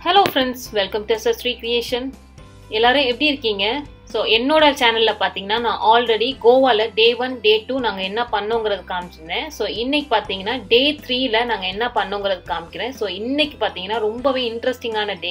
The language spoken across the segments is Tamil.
hello friends welcome to Sri creation எல்லாரும் எப்படி இருக்கீங்க ஸோ என்னோட சேனலில் பார்த்தீங்கன்னா நான் ஆல்ரெடி கோவாவில் டே ஒன் டே டூ நாங்கள் என்ன பண்ணோங்கிறது காமிச்சிருந்தேன் ஸோ இன்னைக்கு பார்த்தீங்கன்னா டே த்ரீல நாங்கள் என்ன பண்ணோங்கிறது காமிக்கிறேன் ஸோ இன்னைக்கு பார்த்தீங்கன்னா ரொம்பவே இன்ட்ரெஸ்டிங்கான டே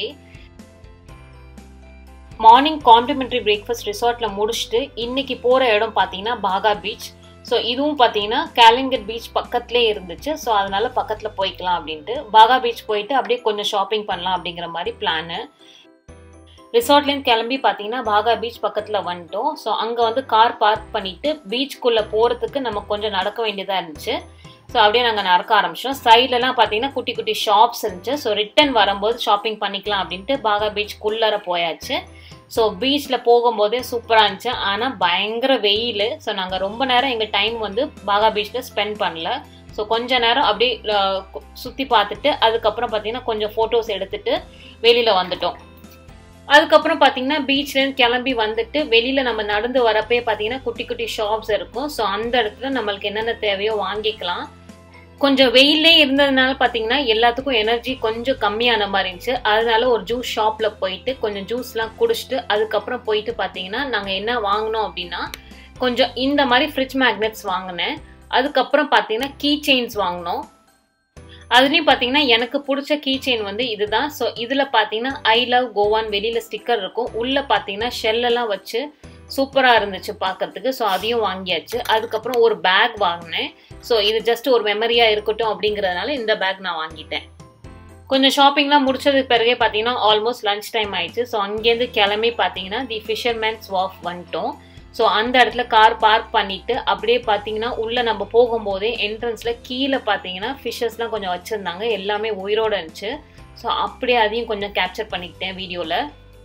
மார்னிங் காம்ப்ளிமெண்ட்ரி பிரேக்ஃபாஸ்ட் ரிசார்ட்டில் முடிச்சுட்டு இன்னைக்கு போகிற இடம் பார்த்தீங்கன்னா பாகா பீச் ஸோ இதுவும் பார்த்தீங்கன்னா கேலிங்கட் பீச் பக்கத்துலேயே இருந்துச்சு ஸோ அதனால பக்கத்தில் போய்க்கலாம் அப்படின்ட்டு பாகா பீச் போயிட்டு அப்படியே கொஞ்சம் ஷாப்பிங் பண்ணலாம் அப்படிங்கிற மாதிரி பிளானு ரிசார்ட்லேருந்து கிளம்பி பார்த்தீங்கன்னா பாகா பீச் பக்கத்தில் வந்துட்டோம் ஸோ அங்கே வந்து கார் பார்க் பண்ணிட்டு பீச்சுக்குள்ளே போகிறதுக்கு நம்ம கொஞ்சம் நடக்க வேண்டியதாக இருந்துச்சு ஸோ அப்படியே நாங்கள் நடக்க ஆரம்பிச்சோம் சைட்லலாம் பார்த்தீங்கன்னா குட்டி குட்டி ஷாப்ஸ் இருந்துச்சு ஸோ ரிட்டன் வரும்போது ஷாப்பிங் பண்ணிக்கலாம் அப்படின்ட்டு பாகா பீச்சுக்குள்ளார போயாச்சு ஸோ பீச்சில் போகும்போதே சூப்பராக இருந்துச்சு ஆனால் பயங்கர வெயில் ஸோ நாங்கள் ரொம்ப நேரம் எங்கள் டைம் வந்து பாகா பீச்சில் ஸ்பெண்ட் பண்ணல ஸோ கொஞ்ச நேரம் அப்படியே சுற்றி பார்த்துட்டு அதுக்கப்புறம் பார்த்தீங்கன்னா கொஞ்சம் ஃபோட்டோஸ் எடுத்துட்டு வெளியில் வந்துட்டோம் அதுக்கப்புறம் பார்த்தீங்கன்னா பீச்லேருந்து கிளம்பி வந்துட்டு வெளியில் நம்ம நடந்து வரப்பே பார்த்தீங்கன்னா குட்டி குட்டி ஷாப்ஸ் இருக்கும் ஸோ அந்த இடத்துல நம்மளுக்கு என்னென்ன தேவையோ வாங்கிக்கலாம் கொஞ்சம் வெயிலே இருந்ததுனால பார்த்தீங்கன்னா எல்லாத்துக்கும் எனர்ஜி கொஞ்சம் கம்மியான மாதிரி இருந்துச்சு அதனால ஒரு ஜூஸ் ஷாப்பில் போயிட்டு கொஞ்சம் ஜூஸ்லாம் குடிச்சிட்டு அதுக்கப்புறம் போயிட்டு பார்த்தீங்கன்னா நாங்கள் என்ன வாங்கினோம் அப்படின்னா கொஞ்சம் இந்த மாதிரி ஃப்ரிட்ஜ் மேக்னெட்ஸ் வாங்கினேன் அதுக்கப்புறம் பார்த்தீங்கன்னா கீ செயின்ஸ் வாங்கினோம் அதுலேயும் பார்த்தீங்கன்னா எனக்கு பிடிச்ச கீ செயின் வந்து இதுதான் ஸோ இதில் பார்த்தீங்கன்னா ஐ லவ் கோவான் வெளியில் ஸ்டிக்கர் இருக்கும் உள்ளே பார்த்தீங்கன்னா ஷெல்லெல்லாம் வச்சு சூப்பராக இருந்துச்சு பார்க்கறதுக்கு ஸோ அதையும் வாங்கியாச்சு அதுக்கப்புறம் ஒரு பேக் வாங்கினேன் ஸோ இது ஜஸ்ட் ஒரு மெமரியாக இருக்கட்டும் அப்படிங்கிறதுனால இந்த பேக் நான் வாங்கிட்டேன் கொஞ்சம் ஷாப்பிங்லாம் முடிச்சதுக்கு பிறகே பார்த்தீங்கன்னா ஆல்மோஸ்ட் லஞ்ச் டைம் ஆயிடுச்சு ஸோ அங்கேருந்து கிளம்பி பார்த்தீங்கன்னா தி ஃபிஷர்மேன்ஸ் வாக் வந்துட்டோம் ஸோ அந்த இடத்துல கார் பார்க் பண்ணிட்டு அப்படியே பார்த்தீங்கன்னா உள்ள நம்ம போகும்போதே என்ட்ரன்ஸ்ல கீழே பார்த்தீங்கன்னா ஃபிஷஸ்லாம் கொஞ்சம் வச்சிருந்தாங்க எல்லாமே உயிரோட இருந்துச்சு ஸோ அப்படியே அதையும் கொஞ்சம் கேப்சர் பண்ணிக்கிட்டேன் வீடியோவில்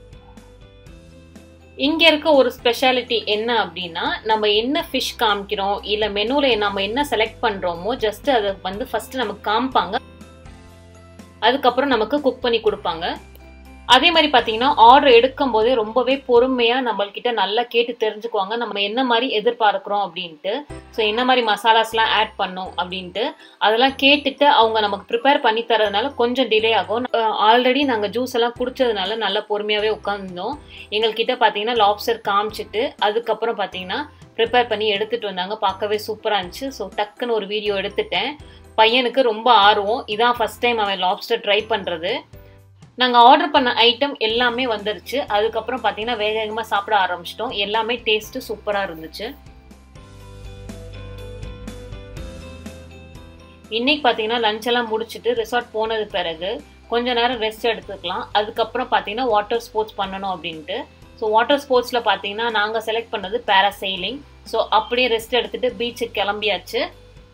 இங்க இருக்க ஒரு ஸ்பெஷாலிட்டி என்ன அப்படின்னா நம்ம என்ன ஃபிஷ் காமிக்கிறோம் இல்ல மெனுல நம்ம என்ன செலக்ட் பண்றோமோ ஜஸ்ட் அதை வந்து ஃபர்ஸ்ட் நமக்கு காமிப்பாங்க அதுக்கப்புறம் நமக்கு குக் பண்ணி கொடுப்பாங்க அதே மாதிரி பார்த்தீங்கன்னா ஆர்டர் எடுக்கும் போதே ரொம்பவே பொறுமையாக நம்மள்கிட்ட நல்லா கேட்டு தெரிஞ்சுக்குவாங்க நம்ம என்ன மாதிரி எதிர்பார்க்குறோம் அப்படின்ட்டு ஸோ என்ன மாதிரி மசாலாஸ்லாம் ஆட் பண்ணும் அப்படின்ட்டு அதெல்லாம் கேட்டுட்டு அவங்க நமக்கு ப்ரிப்பேர் பண்ணி தரதுனால கொஞ்சம் டிலே ஆகும் ஆல்ரெடி நாங்கள் ஜூஸ் எல்லாம் குடிச்சதுனால நல்லா பொறுமையாகவே உட்காந்துருந்தோம் எங்கள்கிட்ட பார்த்தீங்கன்னா லாப்ஸ்டர் காமிச்சிட்டு அதுக்கப்புறம் பார்த்தீங்கன்னா ப்ரிப்பேர் பண்ணி எடுத்துகிட்டு வந்தாங்க பார்க்கவே சூப்பராக இருந்துச்சு ஸோ டக்குன்னு ஒரு வீடியோ எடுத்துட்டேன் பையனுக்கு ரொம்ப ஆர்வம் இதான் ஃபஸ்ட் டைம் அவன் லாப்ஸ்டர் ட்ரை பண்ணுறது நாங்கள் ஆர்டர் பண்ண ஐட்டம் எல்லாமே வந்துருச்சு அதுக்கப்புறம் பார்த்தீங்கன்னா வேக வேகமாக சாப்பிட ஆரம்பிச்சிட்டோம் எல்லாமே டேஸ்ட்டு சூப்பராக இருந்துச்சு இன்னைக்கு பார்த்தீங்கன்னா லஞ்ச் எல்லாம் முடிச்சுட்டு ரிசார்ட் போனது பிறகு கொஞ்ச நேரம் ரெஸ்ட் எடுத்துக்கலாம் அதுக்கப்புறம் பார்த்தீங்கன்னா வாட்டர் ஸ்போர்ட்ஸ் பண்ணணும் அப்படின்ட்டு ஸோ வாட்டர் ஸ்போர்ட்ஸில் பார்த்தீங்கன்னா நாங்கள் செலக்ட் பண்ணது பேராசைலிங் ஸோ அப்படியே ரெஸ்ட் எடுத்துட்டு பீச்சுக்கு கிளம்பியாச்சு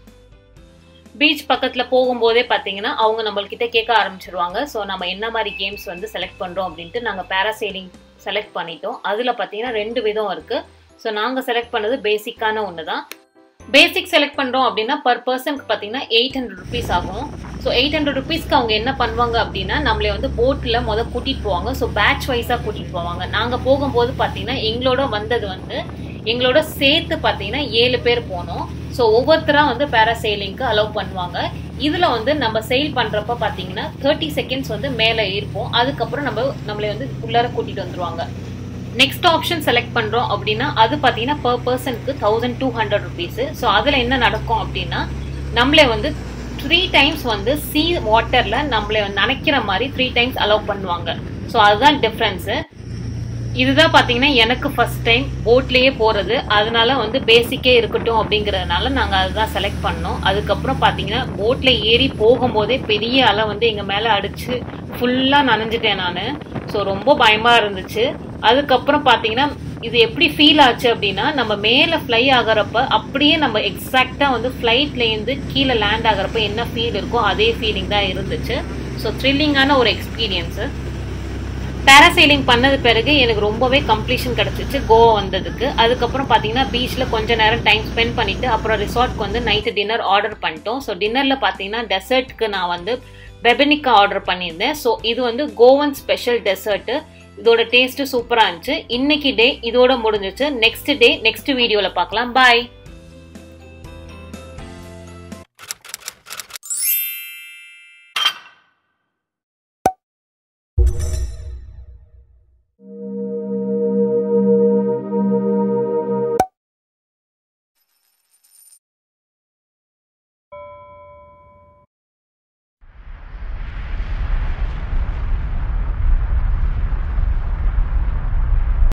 பீச் பக்கத்தில் போகும்போதே பார்த்தீங்கன்னா அவங்க நம்மள்கிட்ட கேட்க ஆரம்பிச்சிருவாங்க ஸோ நம்ம என்ன மாதிரி கேம்ஸ் வந்து செலக்ட் பண்ணுறோம் அப்படின்ட்டு நாங்கள் பேராசைலிங் செலக்ட் பண்ணிட்டோம் அதில் பார்த்தீங்கன்னா ரெண்டு விதம் இருக்குது ஸோ நாங்கள் செலக்ட் பண்ணது பேசிக்கான ஒன்று தான் பேசிக் செலக்ட் பண்ணுறோம் அப்படின்னா பர் பர்சனுக்கு பார்த்தீங்கன்னா எயிட் ஹண்ட்ரட் ருபீஸ் ஆகும் ஸோ எயிட் ஹண்ட்ரட் ருபீஸ்க்கு அவங்க என்ன பண்ணுவாங்க அப்படின்னா நம்மளை வந்து போட்டில் மொதல் கூட்டிகிட்டு போவாங்க ஸோ பேட்ச் வைஸாக கூட்டிகிட்டு போவாங்க நாங்கள் போகும்போது பார்த்தீங்கன்னா எங்களோட வந்தது வந்து எங்களோட சேர்த்து பார்த்தீங்கன்னா ஏழு பேர் போனோம் ஸோ ஒவ்வொருத்தராக வந்து பேராசெயிலிங்க்கு அலோவ் பண்ணுவாங்க இதில் வந்து நம்ம செயில் பண்ணுறப்ப பார்த்தீங்கன்னா தேர்ட்டி செகண்ட்ஸ் வந்து மேலே இருப்போம் அதுக்கப்புறம் நம்ம நம்மளை வந்து உள்ளார கூட்டிகிட்டு வந்துருவாங்க நெக்ஸ்ட் ஆப்ஷன் செலக்ட் பண்ணுறோம் அப்படின்னா அது பார்த்தீங்கன்னா பர் பர்சனுக்கு thousand two hundred rupees so அதில் என்ன நடக்கும் அப்படின்னா நம்மளே வந்து த்ரீ டைம்ஸ் வந்து சி வாட்டரில் நம்மளை நினைக்கிற மாதிரி த்ரீ டைம்ஸ் அலோவ் பண்ணுவாங்க ஸோ அதுதான் டிஃப்ரென்ஸு இதுதான் பார்த்தீங்கன்னா எனக்கு ஃபர்ஸ்ட் டைம் போட்லேயே போகிறது அதனால வந்து பேசிக்கே இருக்கட்டும் அப்படிங்கிறதுனால நாங்கள் அதுதான் செலக்ட் பண்ணோம் அதுக்கப்புறம் பார்த்தீங்கன்னா போட்டில் ஏறி போகும்போதே பெரிய அலை வந்து எங்கள் மேலே அடிச்சு ஃபுல்லாக நனைஞ்சிட்டேன் நான் ஸோ ரொம்ப பயமாக இருந்துச்சு அதுக்கப்புறம் பார்த்தீங்கன்னா இது எப்படி ஃபீல் ஆச்சு அப்படின்னா நம்ம மேலே ஃப்ளை ஆகிறப்ப அப்படியே நம்ம எக்ஸாக்டாக வந்து ஃப்ளைட்லேருந்து கீழே லேண்ட் ஆகிறப்ப என்ன ஃபீல் இருக்கோ அதே ஃபீலிங் தான் இருந்துச்சு ஸோ த்ரில்லிங்கான ஒரு எக்ஸ்பீரியன்ஸு பேராசைலிங் பண்ணது பிறகு எனக்கு ரொம்பவே கம்ப்ளீஷன் கிடச்சிச்சு கோவா வந்ததுக்கு அதுக்கப்புறம் பார்த்தீங்கன்னா பீச்சில் கொஞ்ச நேரம் டைம் ஸ்பெண்ட் பண்ணிட்டு அப்புறம் ரிசார்ட்க்கு வந்து நைட்டு டின்னர் ஆர்டர் பண்ணிட்டோம் ஸோ டின்னரில் பார்த்தீங்கன்னா டெசர்ட்க்கு நான் வந்து பெபனிக்கா ஆர்டர் பண்ணியிருந்தேன் ஸோ இது வந்து கோவன் ஸ்பெஷல் டெசர்ட்டு இதோட டேஸ்ட்டு சூப்பராக இருந்துச்சு இன்னைக்கு டே இதோட முடிஞ்சிச்சு நெக்ஸ்ட் டே நெக்ஸ்ட் வீடியோவில் பார்க்கலாம் பாய்